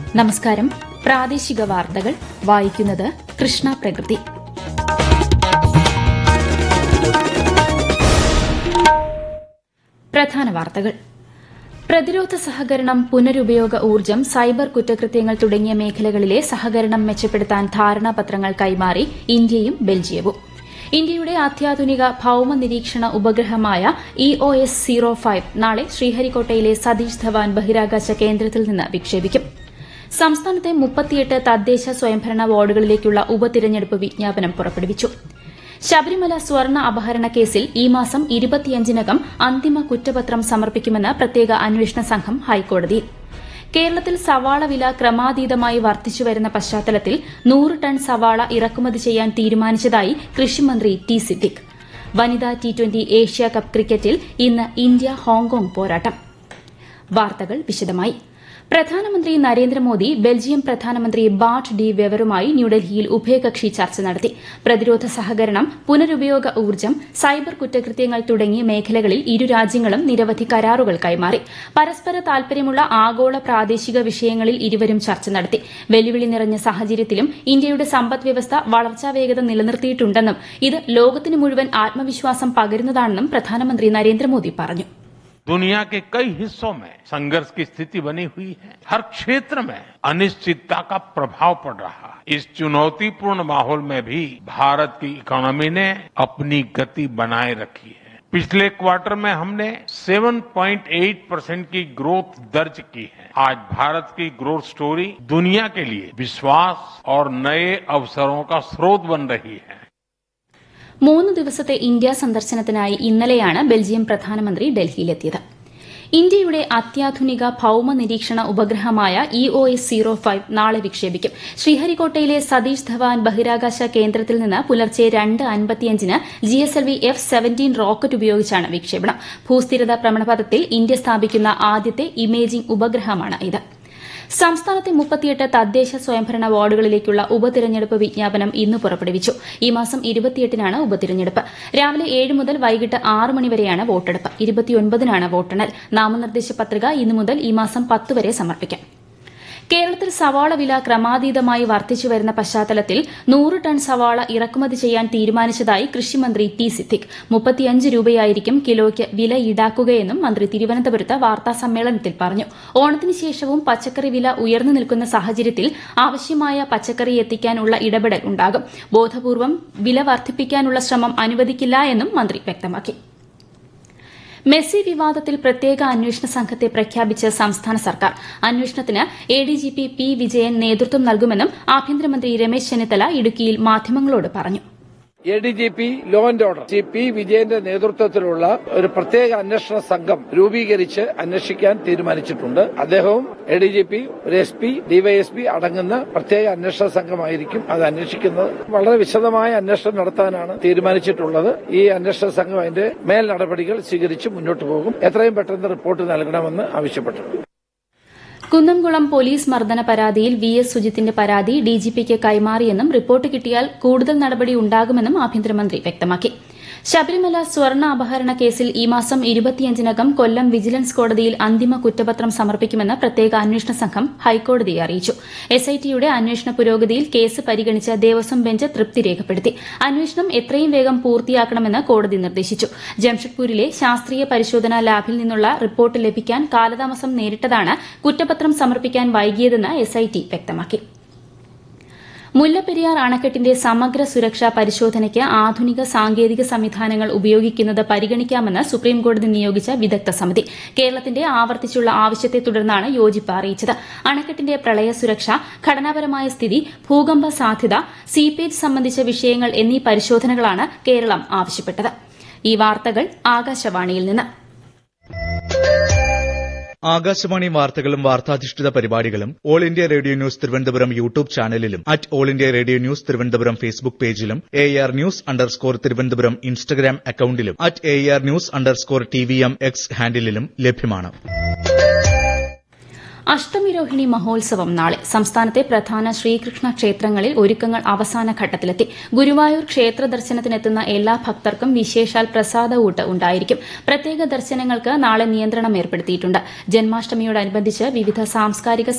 നമസ്കാരം പ്രാദേശിക വാർത്തകൾ വായിക്കുന്നത് കൃഷ്ണ പ്രകൃതി പ്രധാന വാർത്തകൾ പ്രതിരോധ സഹകരണം പുനരുപയോഗ ഊർജ്ജം സൈബർ കുറ്റകൃത്യങ്ങൾ തുടങ്ങിയ മേഖലകളിലെ സഹകരണം മെച്ചപ്പെടുത്താൻ ധാരണാപത്രങ്ങൾ കൈമാറി ഇന്ത്യയും ബെൽജിയവും ഇന്ത്യയുടെ അത്യാധുനിക ഭൌമ നിരീക്ഷണ ഉപഗ്രഹമായ E O S zero five നാളെ ശ്രീഹരിക്കോട്ടയിലെ സതീഷ് ധവാൻ ബഹിരാകാശ കേന്ദ്രത്തിൽ നിന്ന് വിക്ഷേപിക്കും സംസ്ഥാനത്തെ മുപ്പത്തിയെട്ട് തദ്ദേശ സ്വയംഭരണ വാർഡുകളിലേക്കുള്ള ഉപതിരഞ്ഞെടുപ്പ് വിജ്ഞാപനം പുറപ്പെടുവിച്ചു ശബരിമല സ്വർണ്ണ അപഹരണ കേസിൽ ഈ മാസം ഇരുപത്തിയഞ്ചിനകം അന്തിമ കുറ്റപത്രം സമർപ്പിക്കുമെന്ന് പ്രത്യേക അന്വേഷണ സംഘം ഹൈക്കോടതിയിൽ കേരളത്തിൽ സവാള വില ക്രമാതീതമായി വർദ്ധിച്ചുവരുന്ന പശ്ചാത്തലത്തിൽ നൂറ് ടൺ സവാള ഇറക്കുമതി ചെയ്യാൻ തീരുമാനിച്ചതായി കൃഷിമന്ത്രി ടി സിദ്ദിഖ് വനിതാ ടി ട്വന്റി ഏഷ്യ കപ്പ് ക്രിക്കറ്റിൽ ഇന്ന് ഇന്ത്യ ഹോങ്കോങ് പോരാട്ടം വാർത്തകൾ വിശദമായി പ്രധാനമന്ത്രി നരേന്ദ്രമോദി ബെൽജിയം പ്രധാനമന്ത്രി ബാട്ട് ഡി വെവറുമായി ന്യൂഡൽഹിയിൽ ഉഭയകക്ഷി ചർച്ച നടത്തി പ്രതിരോധ സഹകരണം പുനരുപയോഗ ഊർജ്ജം സൈബർ കുറ്റകൃത്യങ്ങൾ തുടങ്ങിയ മേഖലകളിൽ ഇരു രാജ്യങ്ങളും നിരവധി കരാറുകൾ കൈമാറി പരസ്പര താൽപര്യമുള്ള ആഗോള പ്രാദേശിക വിഷയങ്ങളിൽ ഇരുവരും ചർച്ച നടത്തി വെല്ലുവിളി നിറഞ്ഞ സാഹചര്യത്തിലും ഇന്ത്യയുടെ സമ്പദ് വ്യവസ്ഥ വളർച്ചാ വേഗത നിലനിർത്തിയിട്ടുണ്ടെന്നും ഇത് ലോകത്തിന് മുഴുവൻ ആത്മവിശ്വാസം പകരുന്നതാണെന്നും പ്രധാനമന്ത്രി നരേന്ദ്രമോദി പറഞ്ഞു दुनिया के कई हिस्सों में संघर्ष की स्थिति बनी हुई है हर क्षेत्र में अनिश्चितता का प्रभाव पड़ रहा है इस चुनौतीपूर्ण माहौल में भी भारत की इकोनॉमी ने अपनी गति बनाए रखी है पिछले क्वार्टर में हमने 7.8 परसेंट की ग्रोथ दर्ज की है आज भारत की ग्रोथ स्टोरी दुनिया के लिए विश्वास और नए अवसरों का स्रोत बन रही है മൂന്ന് ദിവസത്തെ ഇന്ത്യ സന്ദർശനത്തിനായി ഇന്നലെയാണ് ബെൽജിയം പ്രധാനമന്ത്രി ഡൽഹിയിലെത്തിയത് ഇന്ത്യയുടെ അത്യാധുനിക ഭൌമ നിരീക്ഷണ ഉപഗ്രഹമായ E O S zero five നാളെ വിക്ഷേപിക്കും ശ്രീഹരിക്കോട്ടയിലെ സതീഷ് ധവാൻ ബഹിരാകാശ കേന്ദ്രത്തിൽ നിന്ന് പുലർച്ചെ രണ്ട് അൻപത്തിയഞ്ചിന് G S L V F seventeen rocket ഉപയോഗിച്ചാണ് വിക്ഷേപണം ഭൂസ്ഥിരത ഭ്രമണപഥത്തിൽ ഇന്ത്യ സ്ഥാപിക്കുന്ന ആദ്യത്തെ ഇമേജിംഗ് ഉപഗ്രഹമാണ് ഇത് സംസ്ഥാനത്തെ മുപ്പത്തിയെട്ട് തദ്ദേശ സ്വയംഭരണ വാർഡുകളിലേക്കുള്ള ഉപതിരഞ്ഞെടുപ്പ് വിജ്ഞാപനം ഇന്ന് പുറപ്പെടുവിച്ചു ഈ മാസം ഇരുപത്തിയെട്ടിനാണ് ഉപതിരഞ്ഞെടുപ്പ് രാവിലെ ഏഴ് മുതൽ വൈകിട്ട് ആറ് മണിവരെയാണ് വോട്ടെടുപ്പ് ഇരുപത്തിയൊൻപതിനാണ് വോട്ടെണ്ണൽ നാമനിർദ്ദേശ പത്രിക ഇന്നു മുതൽ ഈ മാസം പത്ത് വരെ സമർപ്പിക്കാം കേരളത്തിൽ സവാള വില ക്രമാതീതമായി വർദ്ധിച്ചുവരുന്ന പശ്ചാത്തലത്തിൽ നൂറ് ടൺ സവാള ഇറക്കുമതി ചെയ്യാൻ തീരുമാനിച്ചതായി കൃഷിമന്ത്രി ടി സിദ്ദിഖ് മുപ്പത്തിയഞ്ച് രൂപയായിരിക്കും കിലോയ്ക്ക് വില ഈടാക്കുകയെന്നും മന്ത്രി തിരുവനന്തപുരത്ത് വാർത്താസമ്മേളനത്തിൽ പറഞ്ഞു ഓണത്തിന് ശേഷവും പച്ചക്കറി വില ഉയർന്നു നിൽക്കുന്ന സാഹചര്യത്തിൽ ആവശ്യമായ പച്ചക്കറി എത്തിക്കാനുള്ള ഇടപെടൽ ഉണ്ടാകും ബോധപൂർവം വില വർദ്ധിപ്പിക്കാനുള്ള ശ്രമം അനുവദിക്കില്ല എന്നും മന്ത്രി വ്യക്തമാക്കി മെസ്സി വിവാദത്തിൽ പ്രത്യേക അന്വേഷണ സംഘത്തെ പ്രഖ്യാപിച്ച് സംസ്ഥാന സർക്കാർ അന്വേഷണത്തിന് എഡിജിപി പി വിജയൻ നേതൃത്വം നൽകുമെന്നും ആഭ്യന്തരമന്ത്രി രമേശ് ചെന്നിത്തല ഇടുക്കിയിൽ മാധ്യമങ്ങളോട് പറഞ്ഞു A D G P law and order C P വിജയന്റെ നേതൃത്വത്തിലുള്ള ഒരു പ്രത്യേക അന്വേഷണ സംഘം രൂപീകരിച്ച് അന്വേഷിക്കാൻ തീരുമാനിച്ചിട്ടുണ്ട് അദ്ദേഹവും എ ഡി ജി പി ഒരു എസ് പി ഡിവൈഎസ്പി അടങ്ങുന്ന പ്രത്യേക അന്വേഷണ സംഘമായിരിക്കും അത് അന്വേഷിക്കുന്നത് വളരെ വിശദമായ അന്വേഷണം നടത്താനാണ് തീരുമാനിച്ചിട്ടുള്ളത് ഈ അന്വേഷണ സംഘം അതിന്റെ മേൽ നടപടികൾ സ്വീകരിച്ച് മുന്നോട്ട് പോകും എത്രയും പെട്ടെന്ന് റിപ്പോർട്ട് നൽകണമെന്ന് ആവശ്യപ്പെട്ടു കുന്നംകുളം പോലീസ് മർദ്ദന പരാതിയിൽ വി എസ് സുജിത്തിന്റെ പരാതി ഡിജിപിക്ക് കൈമാറിയെന്നും റിപ്പോർട്ട് കിട്ടിയാൽ കൂടുതൽ നടപടി ഉണ്ടാകുമെന്നും ആഭ്യന്തരമന്ത്രി വ്യക്തമാക്കി ശബരിമല സ്വർണ്ണ അപഹരണ കേസിൽ ഈ മാസം ഇരുപത്തിയഞ്ചിനകം കൊല്ലം വിജിലൻസ് കോടതിയിൽ അന്തിമ കുറ്റപത്രം സമർപ്പിക്കുമെന്ന് പ്രത്യേക അന്വേഷണ സംഘം ഹൈക്കോടതിയെ അറിയിച്ചു എസ്ഐടിയുടെ അന്വേഷണ പുരോഗതിയിൽ കേസ് പരിഗണിച്ച ദേവസ്വം ബെഞ്ച് തൃപ്തി രേഖപ്പെടുത്തി അന്വേഷണം എത്രയും വേഗം പൂർത്തിയാക്കണമെന്ന് കോടതി നിർദ്ദേശിച്ചു ജംഷഡ്പൂരിലെ ശാസ്ത്രീയ പരിശോധനാ ലാബിൽ നിന്നുള്ള റിപ്പോർട്ട് ലഭിക്കാൻ കാലതാമസം നേരിട്ടതാണ് കുറ്റപത്രം സമർപ്പിക്കാൻ വൈകിയതെന്ന് എസ്ഐടി വ്യക്തമാക്കി മുല്ലപ്പെരിയാർ അണക്കെട്ടിന്റെ സമഗ്ര സുരക്ഷാ പരിശോധനയ്ക്ക് ആധുനിക സാങ്കേതിക സംവിധാനങ്ങൾ ഉപയോഗിക്കുന്നത് പരിഗണിക്കാമെന്ന് സുപ്രീംകോടതി നിയോഗിച്ച വിദഗ്ധ സമിതി കേരളത്തിന്റെ ആവർത്തിച്ചുള്ള ആവശ്യത്തെ തുടർന്നാണ് യോജിപ്പ് അറിയിച്ചത് അണക്കെട്ടിന്റെ പ്രളയ സുരക്ഷ ഘടനാപരമായ സ്ഥിതി ഭൂകമ്പ സാധ്യത സീപ്പേജ് സംബന്ധിച്ച വിഷയങ്ങൾ എന്നീ പരിശോധനകളാണ് കേരളം ആവശ്യപ്പെട്ടത് ഈ വാർത്തകൾ ആകാശവാണിയിൽ നിന്ന് ആകാശവാണി വാർത്തകളും വാർത്താധിഷ്ഠിത പരിപാടികളും all India radio news Thiruvananthapuram YouTube ചാനലിലും at all India radio news Thiruvananthapuram Facebook പേജിലും A R news underscore Thiruvananthapuram Instagram അക്കൌണ്ടിലും at A R news underscore T V M X ഹാൻഡിലും ലഭ്യമാണ് അഷ്ടമിരോഹിണി മഹോത്സവം നാളെ സംസ്ഥാനത്തെ പ്രധാന ശ്രീകൃഷ്ണ ക്ഷേത്രങ്ങളിൽ ഒരുക്കങ്ങൾ അവസാന ഘട്ടത്തിലെത്തി ഗുരുവായൂർ ക്ഷേത്ര ദർശനത്തിനെത്തുന്ന എല്ലാ ഭക്തർക്കും വിശേഷാൽ പ്രസാദ ഉണ്ടായിരിക്കും പ്രത്യേക ദർശനങ്ങൾക്ക് നാളെ നിയന്ത്രണം ഏർപ്പെടുത്തിയിട്ടുണ്ട് ജന്മാഷ്ടമിയോടനുബന്ധിച്ച് വിവിധ സാംസ്കാരിക